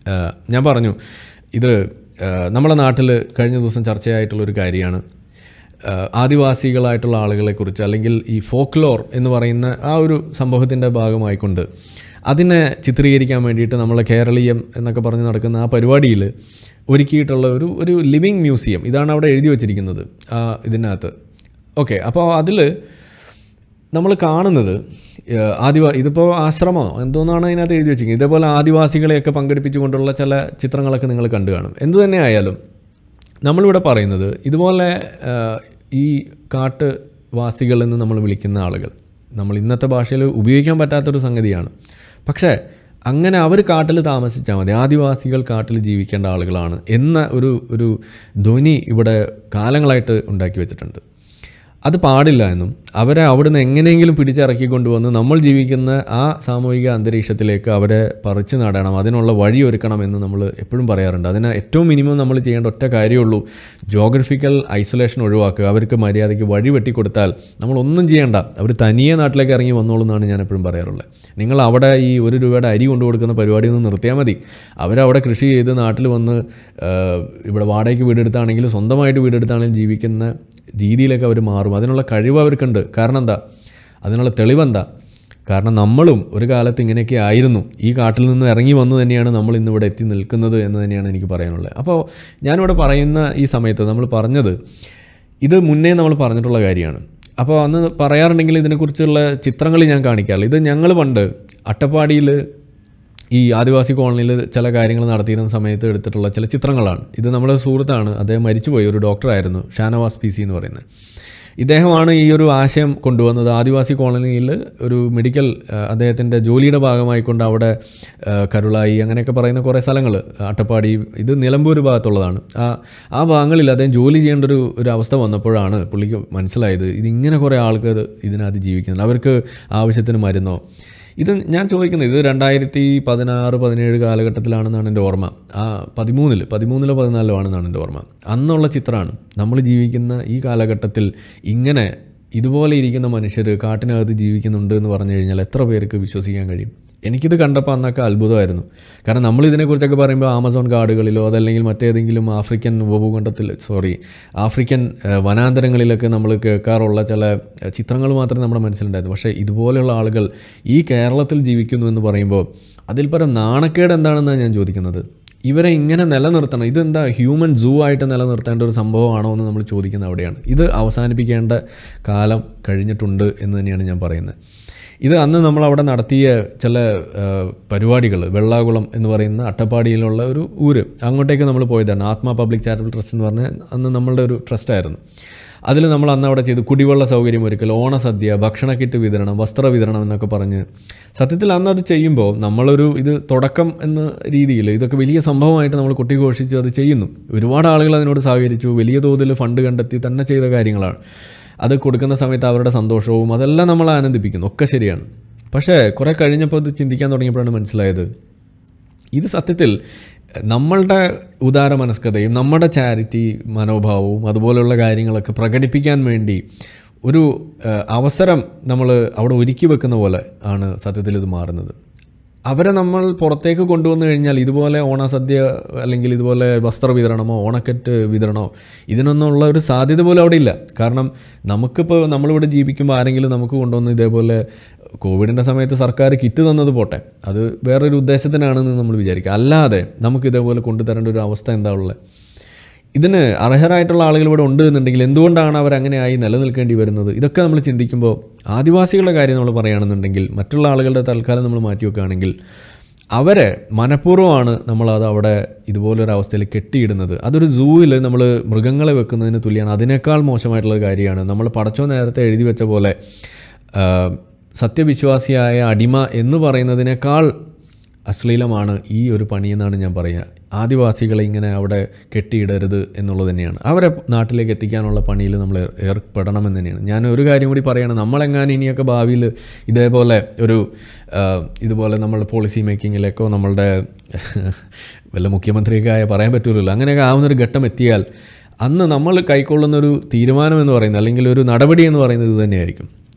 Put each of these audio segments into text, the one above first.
ആ, ഞാൻ പറഞ്ഞു ഇത് ആ, നമ്മുടെ നാട്ടിൽ കഴിഞ്ഞ ദിവസം ചർച്ചയായിട്ടുള്ള ഒരു കാര്യമാണ് ആ, ആദിവാസികളായിട്ടുള്ള ആളുകളെക്കുറിച്ച് അല്ലെങ്കിൽ ഈ ഫോക്ലോർ എന്ന് പറയുന്ന ആ ഒരു സംഭവത്തിൻ്റെ ഭാഗമായിക്കൊണ്ട് അതിനെ ചിത്രീകരിക്കാൻ വേണ്ടിയിട്ട് നമ്മളെ കേരളീയം എന്നൊക്കെ പറഞ്ഞ് നടക്കുന്ന ആ പരിപാടിയിൽ ഒരുക്കിയിട്ടുള്ള ഒരു ഒരു ലിവിങ് മ്യൂസിയം ഇതാണ് അവിടെ എഴുതി വച്ചിരിക്കുന്നത് ആ ഇതിനകത്ത് ഓക്കെ അപ്പോൾ അതിൽ നമ്മൾ കാണുന്നത് ഏഹ്, ആദിവാ ഇതിപ്പോൾ ആശ്രമമോ എന്തോന്നാണ് അതിനകത്ത് എഴുതി വെച്ചിരിക്കുന്നത് ഇതേപോലെ ആദിവാസികളെയൊക്കെ പങ്കെടുപ്പിച്ചുകൊണ്ടുള്ള ചില ചിത്രങ്ങളൊക്കെ നിങ്ങൾ കണ്ടു കാണും എന്തു തന്നെ ആയാലും നമ്മളിവിടെ പറയുന്നത് ഇതുപോലെ ഏഹ്, ഈ കാട്ടുവാസികൾ എന്ന് നമ്മൾ വിളിക്കുന്ന ആളുകൾ നമ്മൾ ഇന്നത്തെ ഭാഷയിൽ ഉപയോഗിക്കാൻ പറ്റാത്തൊരു സംഗതിയാണ് പക്ഷേ അങ്ങനെ അവർ കാട്ടിൽ താമസിച്ചാൽ മതി ആദിവാസികൾ കാട്ടിൽ ജീവിക്കേണ്ട ആളുകളാണ് എന്ന ഒരു ഒരു ധ്വനി ഇവിടെ കാലങ്ങളായിട്ട് ഉണ്ടാക്കി വെച്ചിട്ടുണ്ട് അത് പാടില്ല എന്നും അവരെ അവിടുന്ന് എങ്ങനെയെങ്കിലും പിടിച്ചിറക്കി കൊണ്ടുവന്ന് നമ്മൾ ജീവിക്കുന്ന ആ സാമൂഹിക അന്തരീക്ഷത്തിലേക്ക് അവരെ പറിച്ചു നടണം അതിനുള്ള വഴി ഒരുക്കണം എന്ന് നമ്മൾ എപ്പോഴും പറയാറുണ്ട് അതിന് ഏറ്റവും മിനിമം നമ്മൾ ചെയ്യേണ്ട ഒറ്റ കാര്യമുള്ളൂ ജോഗ്രഫിക്കൽ ഐസൊലേഷൻ ഒഴിവാക്കുക അവർക്ക് മര്യാദയ്ക്ക് വഴി വെട്ടിക്കൊടുത്താൽ നമ്മളൊന്നും ചെയ്യേണ്ട അവർ തനിയെ നാട്ടിലേക്ക് ഇറങ്ങി വന്നോളൂ എന്നാണ് ഞാൻ എപ്പോഴും പറയാറുള്ളത് നിങ്ങൾ അവിടെ ഈ ഒരു രൂപയുടെ അരി കൊണ്ടു കൊടുക്കുന്ന പരിപാടി ഒന്ന് നിർത്തിയാൽ മതി അവരവിടെ കൃഷി ചെയ്ത് നാട്ടിൽ വന്ന് ആ, ഇവിടെ വാടകയ്ക്ക് വീടെടുത്താണെങ്കിലും സ്വന്തമായിട്ട് വീടെടുത്താണെങ്കിലും ജീവിക്കുന്ന രീതിയിലൊക്കെ അവർ മാറും അതിനുള്ള കഴിവ് അവർക്കുണ്ട് കാരണം എന്താ അതിനുള്ള തെളിവെന്താ കാരണം നമ്മളും ഒരു കാലത്ത് ഇങ്ങനെയൊക്കെ ആയിരുന്നു ഈ കാട്ടിൽ നിന്ന് ഇറങ്ങി വന്നു തന്നെയാണ് നമ്മൾ ഇന്നിവിടെ എത്തി നിൽക്കുന്നത് എന്ന് തന്നെയാണ് എനിക്ക് പറയാനുള്ളത് അപ്പോൾ ഞാനിവിടെ പറയുന്ന ഈ സമയത്ത് നമ്മൾ പറഞ്ഞത് ഇത് മുന്നേ നമ്മൾ പറഞ്ഞിട്ടുള്ള കാര്യമാണ് അപ്പോൾ അന്ന് പറയാറുണ്ടെങ്കിൽ ഇതിനെക്കുറിച്ചുള്ള ചിത്രങ്ങൾ ഞാൻ കാണിക്കാറില്ല ഇത് ഞങ്ങൾ പണ്ട് അട്ടപ്പാടിയിൽ ഈ ആദിവാസി കോളനിയിൽ ചില കാര്യങ്ങൾ നടത്തിയിരുന്ന സമയത്ത് എടുത്തിട്ടുള്ള ചില ചിത്രങ്ങളാണ് ഇത് നമ്മുടെ സുഹൃത്താണ് അദ്ദേഹം മരിച്ചുപോയി ഒരു ഡോക്ടറായിരുന്നു ഷാനവാസ് പി സി എന്ന് പറയുന്നത് ഇദ്ദേഹമാണ് ഈ ഒരു ആശയം കൊണ്ടുവന്നത് ആദിവാസി കോളനിയിൽ ഒരു മെഡിക്കൽ അദ്ദേഹത്തിൻ്റെ ജോലിയുടെ ഭാഗമായിക്കൊണ്ട് അവിടെ ആ, കരുളായി അങ്ങനെയൊക്കെ പറയുന്ന കുറേ സ്ഥലങ്ങൾ അട്ടപ്പാടി ഇത് നിലമ്പൂർ ഭാഗത്തുള്ളതാണ് ആ ആ ഭാഗങ്ങളിൽ അദ്ദേഹം ജോലി ചെയ്യേണ്ട ഒരു ഒരു അവസ്ഥ വന്നപ്പോഴാണ് പുള്ളിക്ക് മനസ്സിലായത് ഇതിങ്ങനെ കുറേ ആൾക്കാർ ഇതിനകത്ത് ജീവിക്കുന്നുണ്ട് അവർക്ക് ആവശ്യത്തിന് മരുന്നോ ഇത് ഞാൻ ചോദിക്കുന്നത് ഇത് രണ്ടായിരത്തി പതിനാറ് പതിനേഴ് കാലഘട്ടത്തിലാണെന്നാണ് എൻ്റെ ഓർമ്മ ആ പതിമൂന്നിൽ പതിമൂന്നിലോ പതിനാലിലോ ആണെന്നാണ് എൻ്റെ ഓർമ്മ അന്നുള്ള ചിത്രമാണ് നമ്മൾ ജീവിക്കുന്ന ഈ കാലഘട്ടത്തിൽ ഇങ്ങനെ ഇതുപോലെ ഇരിക്കുന്ന മനുഷ്യർ കാട്ടിനകത്ത് ജീവിക്കുന്നുണ്ട് എന്ന് പറഞ്ഞു കഴിഞ്ഞാൽ എത്ര പേർക്ക് വിശ്വസിക്കാൻ കഴിയും എനിക്കിത് കണ്ടപ്പോൾ അന്നൊക്കെ അത്ഭുതമായിരുന്നു കാരണം നമ്മൾ ഇതിനെക്കുറിച്ചൊക്കെ പറയുമ്പോൾ ആമസോൺ കാടുകളിലോ അതല്ലെങ്കിൽ മറ്റേതെങ്കിലും ആഫ്രിക്കൻ ഉപഭൂഖണ്ഡത്തിൽ സോറി ആഫ്രിക്കൻ ഏഹ്, വനാന്തരങ്ങളിലൊക്കെ നമ്മൾ കേൾക്കാറുള്ള ചില ഏഹ്, ചിത്രങ്ങൾ മാത്രമേ നമ്മുടെ മനസ്സിലുണ്ടായിരുന്നു പക്ഷേ ഇതുപോലെയുള്ള ആളുകൾ ഈ കേരളത്തിൽ ജീവിക്കുന്നു എന്ന് പറയുമ്പോൾ അതിൽ പരം നാണക്കേട് എന്താണെന്നാണ് ഞാൻ ചോദിക്കുന്നത് ഇവരെ ഇങ്ങനെ നിലനിർത്തണം ഇതെന്താ ഹ്യൂമൻ സൂ ആയിട്ട് നിലനിർത്തേണ്ട ഒരു സംഭവമാണോ എന്ന് നമ്മൾ ചോദിക്കുന്നത് അവിടെയാണ് ഇത് അവസാനിപ്പിക്കേണ്ട കാലം കഴിഞ്ഞിട്ടുണ്ട് എന്ന് തന്നെയാണ് ഞാൻ പറയുന്നത് ഇത് അന്ന് നമ്മൾ അവിടെ നടത്തിയ ചില പരിപാടികൾ വെള്ളാകുളം എന്ന് പറയുന്ന അട്ടപ്പാടിയിലുള്ള ഒരു ഊര് അങ്ങോട്ടേക്ക് നമ്മൾ പോയതാണ് ആത്മ പബ്ലിക് ചാരിറ്റബിൾ ട്രസ്റ്റ് എന്ന് പറഞ്ഞാൽ അന്ന് നമ്മളുടെ ഒരു ട്രസ്റ്റായിരുന്നു അതിൽ നമ്മൾ അന്ന് അവിടെ ചെയ്തു കുടിവെള്ള സൗകര്യം ഒരുക്കൽ ഓണസദ്യ ഭക്ഷണ കിറ്റ് വിതരണം വസ്ത്ര വിതരണം എന്നൊക്കെ പറഞ്ഞ് സത്യത്തിൽ അന്ന് അത് ചെയ്യുമ്പോൾ നമ്മളൊരു ഇത് തുടക്കം എന്ന രീതിയിൽ ഇതൊക്കെ വലിയ സംഭവമായിട്ട് നമ്മൾ കൊട്ടിഘോഷിച്ച് അത് ചെയ്യുന്നു ഒരുപാട് ആളുകൾ അതിനോട് സഹകരിച്ചു വലിയ തോതിൽ ഫണ്ട് കണ്ടെത്തി തന്നെ ചെയ്ത കാര്യങ്ങളാണ് അത് കൊടുക്കുന്ന സമയത്ത് അവരുടെ സന്തോഷവും അതെല്ലാം നമ്മളെ ആനന്ദിപ്പിക്കുന്നു ഒക്കെ ശരിയാണ് പക്ഷേ കുറേ കഴിഞ്ഞപ്പോൾ ഇത് ചിന്തിക്കാൻ തുടങ്ങിയപ്പോഴാണ് മനസ്സിലായത് ഇത് സത്യത്തിൽ നമ്മളുടെ ഉദാര മനസ്കതയും നമ്മുടെ ചാരിറ്റി മനോഭാവവും അതുപോലെയുള്ള കാര്യങ്ങളൊക്കെ പ്രകടിപ്പിക്കാൻ വേണ്ടി ഒരു ഏഹ്, അവസരം നമ്മൾ അവിടെ ഒരുക്കി വെക്കുന്ന പോലെ ആണ് സത്യത്തിൽ ഇത് മാറുന്നത് അവരെ നമ്മൾ പുറത്തേക്ക് കൊണ്ടുവന്നു കഴിഞ്ഞാൽ ഇതുപോലെ ഓണസദ്യ അല്ലെങ്കിൽ ഇതുപോലെ വസ്ത്ര വിതരണമോ ഓണക്കെറ്റ് വിതരണമോ ഇതിനൊന്നുള്ള ഒരു സാധ്യത പോലും അവിടെ ഇല്ല കാരണം നമുക്കിപ്പോൾ നമ്മളിവിടെ ജീവിക്കുമ്പോൾ ആരെങ്കിലും നമുക്ക് കൊണ്ടുവന്ന് ഇതേപോലെ കോവിഡിൻ്റെ സമയത്ത് സർക്കാർ കിറ്റ് തന്നത് പോട്ടെ അത് വേറൊരു ഉദ്ദേശത്തിനാണെന്ന് നമ്മൾ വിചാരിക്കുക അല്ലാതെ നമുക്ക് ഇതേപോലെ കൊണ്ടുതരേണ്ട ഒരു അവസ്ഥ എന്താ ഉള്ളത് ഇതിന് അർഹരായിട്ടുള്ള ആളുകൾ ഇവിടെ ഉണ്ട് എന്നുണ്ടെങ്കിൽ എന്തുകൊണ്ടാണ് അവർ അങ്ങനെയായി നിലനിൽക്കേണ്ടി വരുന്നത് ഇതൊക്കെ നമ്മൾ ചിന്തിക്കുമ്പോൾ ആദിവാസികളുടെ കാര്യം നമ്മൾ പറയുകയാണെന്നുണ്ടെങ്കിൽ മറ്റുള്ള ആളുകളുടെ തൽക്കാലം നമ്മൾ മാറ്റി വെക്കുകയാണെങ്കിൽ അവരെ മനഃപൂർവ്വമാണ് നമ്മളത് അവിടെ ഇതുപോലൊരു അവസ്ഥയിൽ കെട്ടിയിടുന്നത് അതൊരു സൂവിൽ നമ്മൾ മൃഗങ്ങളെ വെക്കുന്നതിന് തുല്യമാണ് അതിനേക്കാൾ മോശമായിട്ടുള്ള ഒരു കാര്യമാണ് നമ്മൾ പടച്ചോ നേരത്തെ എഴുതി വെച്ച പോലെ ആ, സത്യവിശ്വാസിയായ അടിമ എന്ന് പറയുന്നതിനേക്കാൾ അശ്ലീലമാണ് ഈ ഒരു പണിയെന്നാണ് ഞാൻ പറയുക ആദിവാസികളെ ഇങ്ങനെ അവിടെ കെട്ടിയിടരുത് എന്നുള്ളത് തന്നെയാണ് അവരെ നാട്ടിലേക്ക് എത്തിക്കാനുള്ള പണിയിൽ നമ്മൾ ഏർ- ഏർപ്പെടണമെന്ന് തന്നെയാണ് ഞാൻ ഒരു കാര്യം കൂടി പറയുകയാണ് നമ്മളെങ്ങാനും ഇനിയൊക്കെ ഭാവിയിൽ ഇതേപോലെ ഒരു ആ, ഇതുപോലെ നമ്മൾ പോളിസി മേക്കിങ്ങിലേക്കോ നമ്മളുടെ വല്ല മുഖ്യമന്ത്രിയൊക്കെ ആയ പറയാൻ പറ്റൂലല്ലോ അങ്ങനെയൊക്കെ ആവുന്നൊരു ഘട്ടം എത്തിയാൽ അന്ന് നമ്മൾ കൈക്കൊള്ളുന്ന ഒരു തീരുമാനം എന്ന് പറയുന്നത് അല്ലെങ്കിൽ ഒരു നടപടി എന്ന് പറയുന്നത് ഇത് തന്നെയായിരിക്കും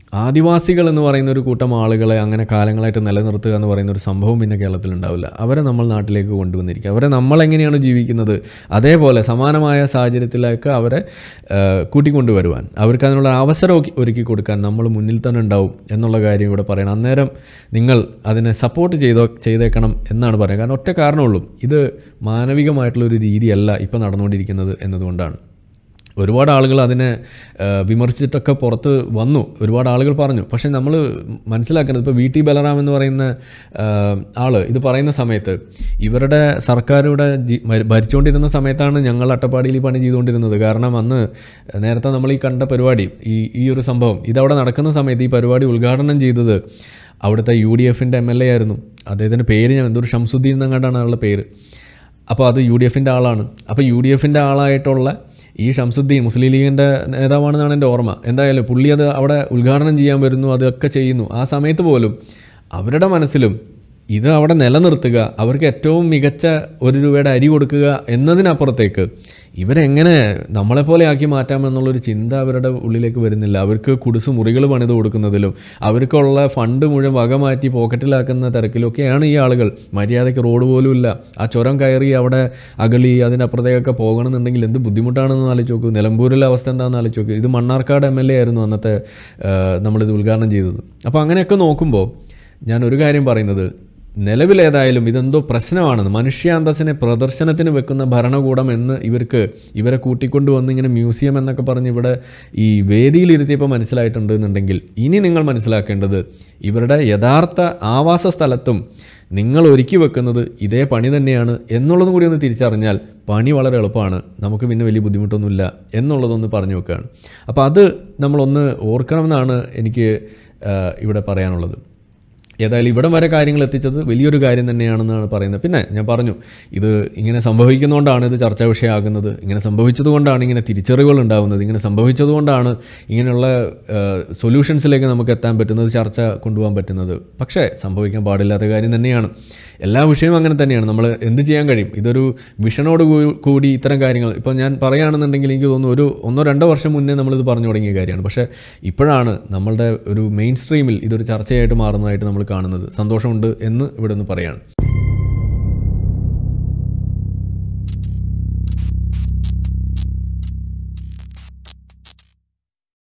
ആദിവാസികൾ എന്ന് പറയുന്ന ഒരു കൂട്ടം ആളുകളെ അങ്ങനെ കാലങ്ങളായിട്ട് നിലനിർത്തുക എന്ന് പറയുന്ന ഒരു സംഭവം പിന്നെ കേരളത്തിൽ ഉണ്ടാവില്ല അവരെ നമ്മൾ നാട്ടിലേക്ക് കൊണ്ടുവന്നിരിക്കുക അവരെ നമ്മൾ എങ്ങനെയാണ് ജീവിക്കുന്നത് അതേപോലെ സമാനമായ സാഹചര്യത്തിലേക്ക് അവരെ ആ, കൂട്ടിക്കൊണ്ടുവരുവാൻ അവർക്ക് അതിനുള്ള അവസരം ഒരുക്കി- ഒരുക്കി കൊടുക്കാൻ നമ്മൾ മുന്നിൽ തന്നെ ഉണ്ടാവും എന്നുള്ള കാര്യം ഇവിടെ പറയണം അന്നേരം നിങ്ങൾ അതിനെ സപ്പോർട്ട് ചെയ്തോ ചെയ്തേക്കണം എന്നാണ് പറയുന്നത് കാരണം ഒറ്റ കാരണമുള്ളൂ ഇത് മാനവികമായിട്ടുള്ള ഒരു രീതിയല്ല ഇപ്പോൾ നടന്നുകൊണ്ടിരിക്കുന്നത് എന്നതുകൊണ്ടാണ് ഒരുപാട് ആളുകൾ അതിനെ ആ, വിമർശിച്ചിട്ടൊക്കെ പുറത്ത് വന്നു ഒരുപാട് ആളുകൾ പറഞ്ഞു പക്ഷേ നമ്മൾ മനസ്സിലാക്കേണ്ടത് ഇപ്പോൾ വി ടി ബലറാം എന്ന് പറയുന്ന ആ, ആള് ഇത് പറയുന്ന സമയത്ത് ഇവരുടെ സർക്കാർ ഇവിടെ ജി- മ- ഭരിച്ചുകൊണ്ടിരുന്ന സമയത്താണ് ഞങ്ങൾ അട്ടപ്പാടിയിൽ ഈ പണി ചെയ്തുകൊണ്ടിരുന്നത് കാരണം അന്ന് നേരത്തെ നമ്മൾ ഈ കണ്ട പരിപാടി ഈ ഈ ഒരു സംഭവം ഇതവിടെ നടക്കുന്ന സമയത്ത് ഈ പരിപാടി ഉദ്ഘാടനം ചെയ്തത് അവിടുത്തെ യു ഡി എഫിൻ്റെ എം എൽ എ ആയിരുന്നു അദ്ദേഹത്തിൻ്റെ പേര് ഞാൻ എന്തൊരു ഷംസുദ്ദീൻ എന്നങ്ങാണ്ടാണ് ആളുടെ പേര് അപ്പോൾ അത് യു ഡി എഫിൻ്റെ ആളാണ് അപ്പോൾ യു ഡി എഫിൻ്റെ ആളായിട്ടുള്ള ഈ ഷംസുദ്ദീൻ മുസ്ലിം ലീഗിൻ്റെ നേതാവാണെന്നാണ് എൻ്റെ ഓർമ്മ എന്തായാലും പുള്ളി അത് അവിടെ ഉദ്ഘാടനം ചെയ്യാൻ വരുന്നു അതൊക്കെ ചെയ്യുന്നു ആ സമയത്ത് പോലും അവരുടെ മനസ്സിലും ഇത് അവിടെ നിലനിർത്തുക അവർക്ക് ഏറ്റവും മികച്ച ഒരു രൂപയുടെ അരി കൊടുക്കുക എന്നതിനപ്പുറത്തേക്ക് ഇവരെങ്ങനെ നമ്മളെപ്പോലെ ആക്കി മാറ്റാമെന്നുള്ളൊരു ചിന്ത അവരുടെ ഉള്ളിലേക്ക് വരുന്നില്ല അവർക്ക് കുടിസ് മുറികൾ പണിത് കൊടുക്കുന്നതിലും അവർക്കുള്ള ഫണ്ട് മുഴുവൻ വക മാറ്റി പോക്കറ്റിലാക്കുന്ന തിരക്കിലൊക്കെയാണ് ഈ ആളുകൾ മര്യാദയ്ക്ക് റോഡ് പോലും ഇല്ല ആ ചുരം കയറി അവിടെ അകളി അതിനപ്പുറത്തേക്കൊക്കെ പോകണമെന്നുണ്ടെങ്കിൽ എന്ത് ബുദ്ധിമുട്ടാണെന്ന് ആലോചിച്ച് നോക്കൂ നിലമ്പൂരിലെ അവസ്ഥ എന്താണെന്ന് ആലോചിച്ച് നോക്കൂ ഇത് മണ്ണാർക്കാട് എം എൽ എ ആയിരുന്നു അന്നത്തെ ആ, നമ്മളിത് ഉദ്ഘാടനം ചെയ്തത് അപ്പോൾ അങ്ങനെയൊക്കെ നോക്കുമ്പോൾ ഞാൻ ഒരു കാര്യം പറയുന്നത് നിലവിലേതായാലും ഇതെന്തോ പ്രശ്നമാണെന്ന് മനുഷ്യാന്തസ്സിനെ പ്രദർശനത്തിന് വെക്കുന്ന ഭരണകൂടം എന്ന് ഇവർക്ക് ഇവരെ കൂട്ടിക്കൊണ്ട് വന്ന് ഇങ്ങനെ മ്യൂസിയം എന്നൊക്കെ പറഞ്ഞ് ഇവിടെ ഈ വേദിയിലിരുത്തിയപ്പോൾ മനസ്സിലായിട്ടുണ്ട് എന്നുണ്ടെങ്കിൽ ഇനി നിങ്ങൾ മനസ്സിലാക്കേണ്ടത് ഇവരുടെ യഥാർത്ഥ ആവാസ സ്ഥലത്തും നിങ്ങൾ ഒരുക്കി വെക്കുന്നത് ഇതേ പണി തന്നെയാണ് എന്നുള്ളതും കൂടി ഒന്ന് തിരിച്ചറിഞ്ഞാൽ പണി വളരെ എളുപ്പമാണ് നമുക്ക് പിന്നെ വലിയ ബുദ്ധിമുട്ടൊന്നുമില്ല എന്നുള്ളതൊന്ന് പറഞ്ഞു വെക്കുകയാണ് അപ്പോൾ അത് നമ്മളൊന്ന് ഓർക്കണമെന്നാണ് എനിക്ക് ആ, ഇവിടെ പറയാനുള്ളത് ഏതായാലും ഇവിടം വരെ കാര്യങ്ങൾ എത്തിച്ചത് വലിയൊരു കാര്യം തന്നെയാണെന്നാണ് പറയുന്നത് പിന്നെ ഞാൻ പറഞ്ഞു ഇത് ഇങ്ങനെ സംഭവിക്കുന്നതുകൊണ്ടാണ് ഇത് ചർച്ചാ വിഷയമാകുന്നത് ഇങ്ങനെ സംഭവിച്ചതുകൊണ്ടാണ് ഇങ്ങനെ തിരിച്ചറിവുകൾ ഉണ്ടാകുന്നത് ഇങ്ങനെ സംഭവിച്ചതുകൊണ്ടാണ് ഇങ്ങനെയുള്ള സൊല്യൂഷൻസിലേക്ക് നമുക്ക് എത്താൻ പറ്റുന്നത് ചർച്ച കൊണ്ടുപോകാൻ പറ്റുന്നത് പക്ഷേ സംഭവിക്കാൻ പാടില്ലാത്ത കാര്യം തന്നെയാണ് എല്ലാ വിഷയവും അങ്ങനെ തന്നെയാണ് നമ്മൾ എന്ത് ചെയ്യാൻ കഴിയും ഇതൊരു വിഷനോട് കൂ- കൂടി ഇത്തരം കാര്യങ്ങൾ ഇപ്പോൾ ഞാൻ പറയുകയാണെന്നുണ്ടെങ്കിൽ എനിക്ക് തോന്നുന്നു ഒരു ഒന്നോ രണ്ടോ വർഷം മുന്നേ നമ്മളിത് പറഞ്ഞു തുടങ്ങിയ കാര്യമാണ് പക്ഷേ ഇപ്പോഴാണ് നമ്മളുടെ ഒരു മെയിൻ സ്ട്രീമിൽ ഇതൊരു ചർച്ചയായിട്ട് മാറുന്നതായിട്ട് നമ്മൾ കാണുന്നത് സന്തോഷമുണ്ട് എന്ന് ഇവിടെ ഒന്ന് പറയാണ്